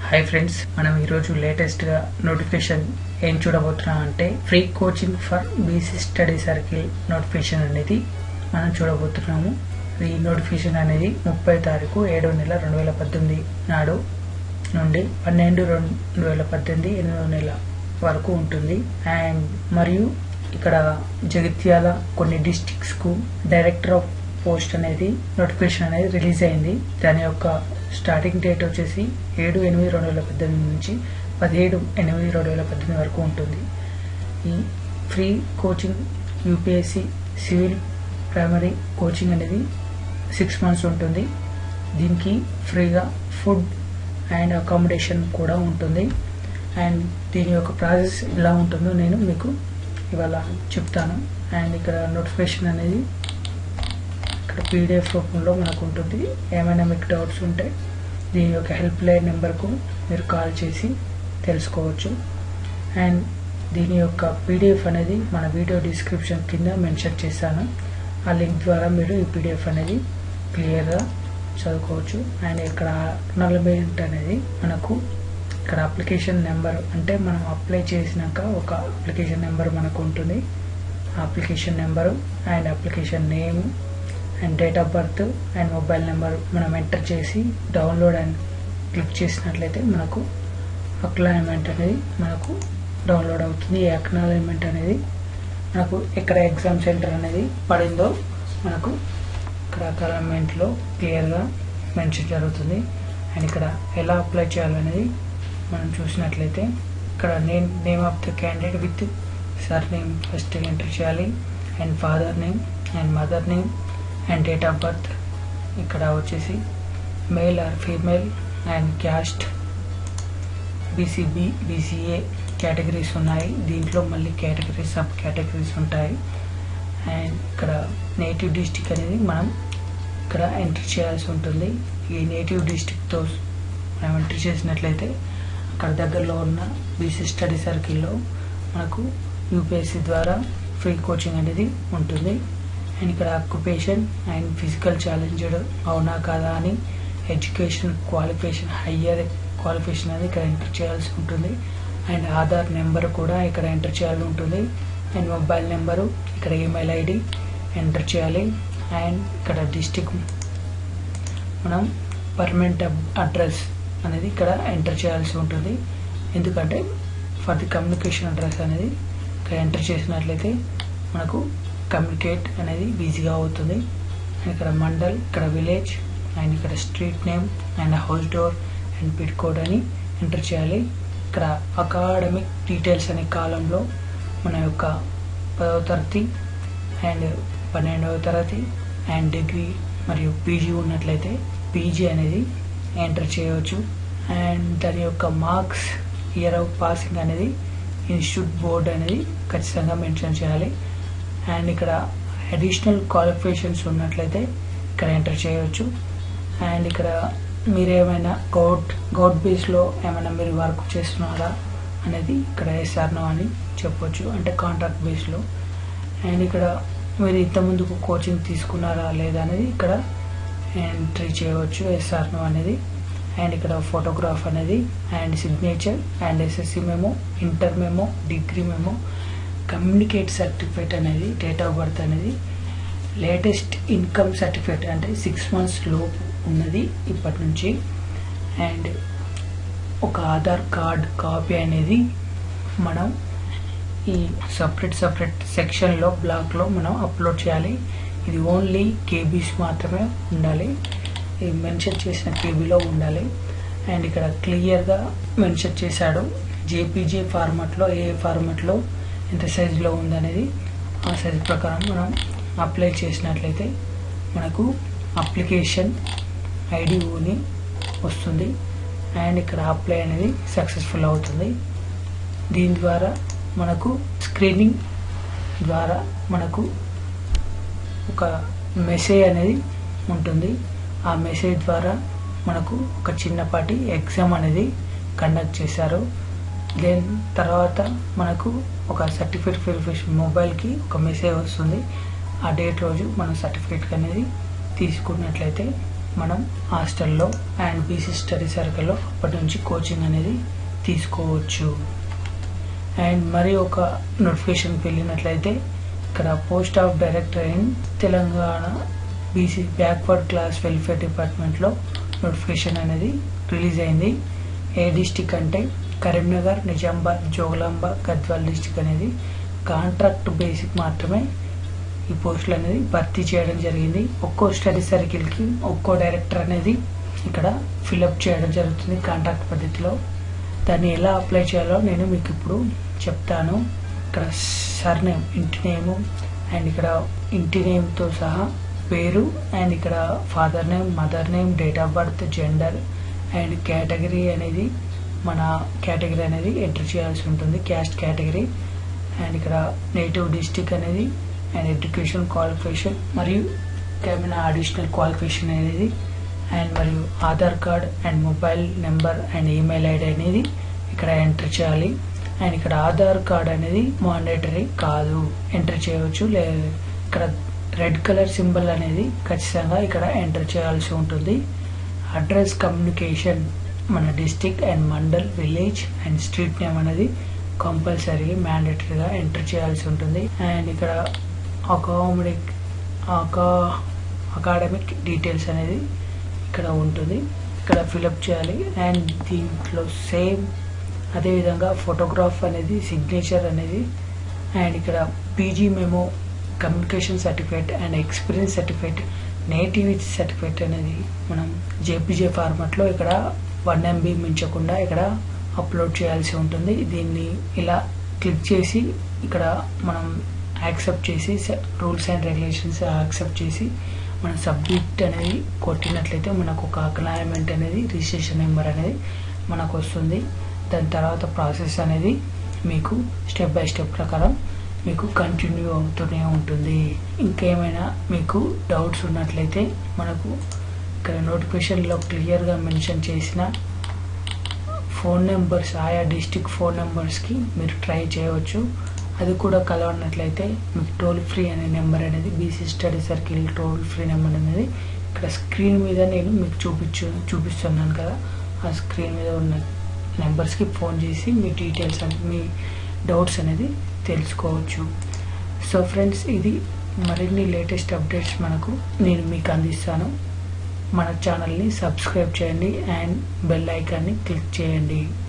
hi friends మనం ఈరోజు లేటెస్ట్గా నోటిఫికేషన్ ఏం చూడబోతున్నాం అంటే free coaching for BC study circle notification అనేది మనం చూడబోతున్నాము ఈ నోటిఫికేషన్ అనేది ముప్పై తారీఖు ఏడవ నెల రెండు వేల పద్దెనిమిది నాడు నుండి పన్నెండు రెండు వేల పద్దెనిమిది ఎనిమిదవ నెల వరకు ఉంటుంది అండ్ మరియు ఇక్కడ జగిత్యాల కొన్ని డిస్టిక్స్కు డైరెక్టర్ ఆఫ్ పోస్ట్ అనేది నోటిఫికేషన్ అనేది రిలీజ్ అయింది దాని యొక్క స్టార్టింగ్ డేట్ వచ్చేసి ఏడు ఎనిమిది రెండు వేల పద్దెనిమిది నుంచి పదిహేడు ఎనిమిది రెండు వేల పద్దెనిమిది వరకు ఉంటుంది ఈ free coaching UPSC civil primary coaching అనేది సిక్స్ మంత్స్ ఉంటుంది దీనికి ఫ్రీగా ఫుడ్ అండ్ అకామిడేషన్ కూడా ఉంటుంది అండ్ దీని యొక్క ప్రాసెస్ ఎలా ఉంటుందో నేను మీకు ఇవాళ చెప్తాను అండ్ ఇక్కడ నోటిఫికేషన్ అనేది ఇక్కడ పీడిఎఫ్ రూపంలో మనకు ఉంటుంది ఏమైనా మీకు డౌట్స్ ఉంటే దీని యొక్క హెల్ప్ లైన్ నెంబర్కు మీరు కాల్ చేసి తెలుసుకోవచ్చు అండ్ దీని యొక్క పీడిఎఫ్ అనేది మన వీడియో డిస్క్రిప్షన్ కింద మెన్షన్ చేశాను ఆ లింక్ ద్వారా మీరు ఈ పీడిఎఫ్ అనేది క్లియర్గా చదువుకోవచ్చు అండ్ ఇక్కడ అక్నాలజ్మెంట్ అనేది మనకు ఇక్కడ అప్లికేషన్ నెంబర్ అంటే మనం అప్లై చేసినాక ఒక అప్లికేషన్ నెంబర్ మనకు ఉంటుంది ఆ application number and application name and date of birth and mobile number మనం ఎంటర్ చేసి డౌన్లోడ్ అండ్ క్లిక్ చేసినట్లయితే మనకు అక్నాలజ్మెంట్ అనేది మనకు డౌన్లోడ్ అవుతుంది ఈ అక్నాలజ్మెంట్ అనేది మనకు ఎక్కడ ఎగ్జామ్ సెంటర్ అనేది పడిందో మనకు ఇక్కడ అక్నాలజ్మెంట్లో క్లియర్గా మెన్షన్ జరుగుతుంది అండ్ ఇక్కడ ఎలా అప్లై చేయాలనేది మనం చూసినట్లయితే ఇక్కడ name name of the candidate with surname first enter చేయాలి and father name and mother name and date of birth ఇక్కడ వచ్చేసి male or female and caste BCB BCA categories ఉన్నాయి దీంట్లో మళ్ళీ కేటగిరీస్ సబ్ కేటగిరీస్ ఉంటాయి and ఇక్కడ native district అనేది మనం ఇక్కడ ఎంటర్ చేయాల్సి ఉంటుంది ఈ నేటివ్ డిస్టిక్తో మనం ఎంటర్ చేసినట్లయితే అక్కడ దగ్గరలో ఉన్న బీసీ స్టడీ సర్కిల్లో మనకు యూపీఎస్సీ ద్వారా ఫ్రీ కోచింగ్ అనేది ఉంటుంది అండ్ ఇక్కడ ఆక్యుపేషన్ అండ్ ఫిజికల్ ఛాలెంజ్డ్ అవునా కాదా అని ఎడ్యుకేషన్ క్వాలిఫికేషన్ హయ్యర్ క్వాలిఫికేషన్ అనేది ఇక్కడ ఎంటర్ చేయాల్సి ఉంటుంది అండ్ ఆధార్ నెంబర్ కూడా ఇక్కడ ఎంటర్ చేయాల్సి ఉంటుంది అండ్ మొబైల్ నెంబరు ఇక్కడ ఈమెయిల్ ఐడి ఎంటర్ చేయాలి అండ్ ఇక్కడ డిస్టిక్ మనం పర్మనెంట్ అడ్రస్ అనేది ఇక్కడ ఎంటర్ చేయాల్సి ఉంటుంది ఎందుకంటే ఫర్ ది కమ్యూనికేషన్ అడ్రస్ అనేది ఇక్కడ ఎంటర్ చేసినట్లయితే మనకు కమ్యూనికేట్ అనేది ఈజీగా అవుతుంది అండ్ ఇక్కడ మండల్ ఇక్కడ విలేజ్ అండ్ ఇక్కడ street name and house door and pin code అని ఎంటర్ చేయాలి ఇక్కడ అకాడమిక్ డీటెయిల్స్ అనే కాలంలో మన యొక్క పదవ తరగతి అండ్ పన్నెండవ తరగతి అండ్ డిగ్రీ మరియు పీజీ ఉన్నట్లయితే పీజీ అనేది ఎంటర్ చేయవచ్చు అండ్ దాని యొక్క మార్క్స్ ఇయర్ ఆఫ్ పాసింగ్ అనేది ఇన్స్టిట్యూట్ బోర్డ్ అనేది ఖచ్చితంగా మెన్షన్ చేయాలి అండ్ ఇక్కడ అడిషనల్ క్వాలిఫికేషన్స్ ఉన్నట్లయితే ఇక్కడ ఎంటర్ చేయవచ్చు అండ్ ఇక్కడ మీరు ఏమైనా గౌట్ గౌట్ బేస్లో ఏమైనా మీరు వర్క్ చేస్తున్నారా అనేది ఇక్కడ ఎస్ఆర్నో అని చెప్పొచ్చు అంటే కాంట్రాక్ట్ బేస్లో అండ్ ఇక్కడ మీరు ఇంతకుముందుకు కోచింగ్ తీసుకున్నారా లేదా అనేది ఇక్కడ ఎంట్రీ చేయవచ్చు ఎస్ఆర్నో అనేది అండ్ ఇక్కడ ఫోటోగ్రాఫ్ అనేది and signature and SSC memo inter memo degree memo communicate certificate అనేది డేట్ ఆఫ్ బర్త్ అనేది లేటెస్ట్ ఇన్కమ్ సర్టిఫికేట్ అంటే సిక్స్ మంత్స్ లోపు ఉన్నది ఇప్పటి నుంచి అండ్ ఒక ఆధార్ కార్డ్ కాపీ అనేది మనం ఈ సపరేట్ సపరేట్ సెక్షన్లో బ్లాక్లో మనం అప్లోడ్ చేయాలి ఇది ఓన్లీ కేబీస్ మాత్రమే ఉండాలి ఇది మెన్షన్ చేసిన కేబీలో ఉండాలి అండ్ ఇక్కడ క్లియర్గా మెన్షన్ చేశాడు జేపీజే ఫార్మాట్లో ఏ ఫార్మాట్లో ఎంత సైజులో ఉందనేది ఆ సైజ్ ప్రకారం మనం అప్లై చేసినట్లయితే మనకు అప్లికేషన్ ఐడిఓని వస్తుంది అండ్ ఇక్కడ అప్లై అనేది సక్సెస్ఫుల్ అవుతుంది దీని ద్వారా మనకు స్క్రీనింగ్ ద్వారా మనకు ఒక మెసేజ్ అనేది ఉంటుంది ఆ మెసేజ్ ద్వారా మనకు ఒక చిన్నపాటి ఎగ్జామ్ అనేది కండక్ట్ చేశారు దెన్ తర్వాత మనకు ఒక సర్టిఫికేట్ వెరిఫికేషన్ మొబైల్కి ఒక మెసేజ్ వస్తుంది ఆ డేట్ రోజు మన సర్టిఫికేట్ అనేది తీసుకున్నట్లయితే మనం హాస్టల్లో అండ్ బీసీ స్టడీ సర్కిల్లో అప్పటి నుంచి కోచింగ్ అనేది తీసుకోవచ్చు అండ్ మరి ఒక నోటిఫికేషన్కి వెళ్ళినట్లయితే ఇక్కడ post of director in Telangana BC backward class welfare డిపార్ట్మెంట్లో నోటిఫికేషన్ అనేది రిలీజ్ అయింది ఏ డిస్టిక్ అంటే కరీంనగర్ నిజామాబాద్ జోగులాంబ గద్వాల్ డిస్టిక్ అనేది కాంట్రాక్ట్ బేసిక్ మాత్రమే ఈ పోస్టులు అనేది భర్తీ చేయడం జరిగింది ఒక్కో స్టడీ సర్కిల్కి ఒక్కో డైరెక్టర్ అనేది ఇక్కడ ఫిలప్ చేయడం జరుగుతుంది కాంట్రాక్ట్ పద్ధతిలో దాన్ని ఎలా అప్లై చేయాలో నేను మీకు ఇప్పుడు చెప్తాను ఇక్కడ సర్ నేమ్ ఇంటి నేము అండ్ ఇక్కడ ఇంటి నేమ్తో సహా పేరు అండ్ ఇక్కడ father name mother name date of birth gender and category అనేది మన కేటగిరీ అనేది ఎంటర్ చేయాల్సి ఉంటుంది క్యాస్ట్ కేటగిరీ అండ్ ఇక్కడ నేటివ్ డిస్టిక్ అనేది అండ్ ఎడ్యుకేషన్ క్వాలిఫికేషన్ మరియు ఏమైనా అడిషనల్ క్వాలిఫికేషన్ అనేది అండ్ మరియు Aadhaar card and mobile number and email ID అనేది ఇక్కడ ఎంటర్ చేయాలి అండ్ ఇక్కడ ఆధార్ కార్డ్ అనేది మాండేటరీ కాదు ఎంటర్ చేయవచ్చు లేదు ఇక్కడ రెడ్ కలర్ సింబల్ అనేది ఖచ్చితంగా ఇక్కడ ఎంటర్ చేయాల్సి ఉంటుంది అడ్రస్ కమ్యూనికేషన్ మన district and mandal village and street name అనేది కంపల్సరీ మ్యాండేటరీగా ఎంటర్ చేయాల్సి ఉంటుంది అండ్ ఇక్కడ అకామిడిక్ అకా అకాడమిక్ డీటెయిల్స్ అనేది ఇక్కడ ఉంటుంది ఇక్కడ ఫిలప్ చేయాలి అండ్ దీంట్లో సేమ్ అదేవిధంగా ఫోటోగ్రాఫ్ అనేది సిగ్నేచర్ అనేది అండ్ ఇక్కడ PG memo communication certificate and experience certificate nativity certificate అనేది మనం జేపీజే ఫార్మాట్లో ఇక్కడ వన్ ఎంబీ మించకుండా ఇక్కడ అప్లోడ్ చేయాల్సి ఉంటుంది దీన్ని ఇలా క్లిక్ చేసి ఇక్కడ మనం యాక్సెప్ట్ చేసి రూల్స్ అండ్ రెగ్యులేషన్స్ యాక్సెప్ట్ చేసి మనం సబ్మిట్ అనేది కొట్టినట్లయితే మనకు ఒక అక్నాలజ్మెంట్ అనేది రిజిస్ట్రేషన్ నెంబర్ అనేది మనకు వస్తుంది దాని తర్వాత ప్రాసెస్ అనేది మీకు స్టెప్ బై స్టెప్ ప్రకారం మీకు కంటిన్యూ అవుతూనే ఉంటుంది ఇంకేమైనా మీకు డౌట్స్ ఉన్నట్లయితే మనకు ఇక్కడ నోటిఫికేషన్లో క్లియర్గా మెన్షన్ చేసిన ఫోన్ నెంబర్స్ ఆయా డిస్టిక్ ఫోన్ నెంబర్స్కి మీరు ట్రై చేయవచ్చు అది కూడా కలవనట్లయితే మీకు టోల్ ఫ్రీ అనే నెంబర్ అనేది BC study circle toll free number అనేది ఇక్కడ స్క్రీన్ మీద నేను మీకు చూపించు చూపిస్తున్నాను కదా ఆ స్క్రీన్ మీద ఉన్న నెంబర్స్కి ఫోన్ చేసి మీ డీటెయిల్స్ అంటే మీ డౌట్స్ అనేది తెలుసుకోవచ్చు సో ఫ్రెండ్స్ ఇది మరిన్ని లేటెస్ట్ అప్డేట్స్ మనకు నేను మీకు అందిస్తాను మన ఛానల్ని సబ్స్క్రైబ్ చేయండి అండ్ బెల్ ఐకాన్ని క్లిక్ చేయండి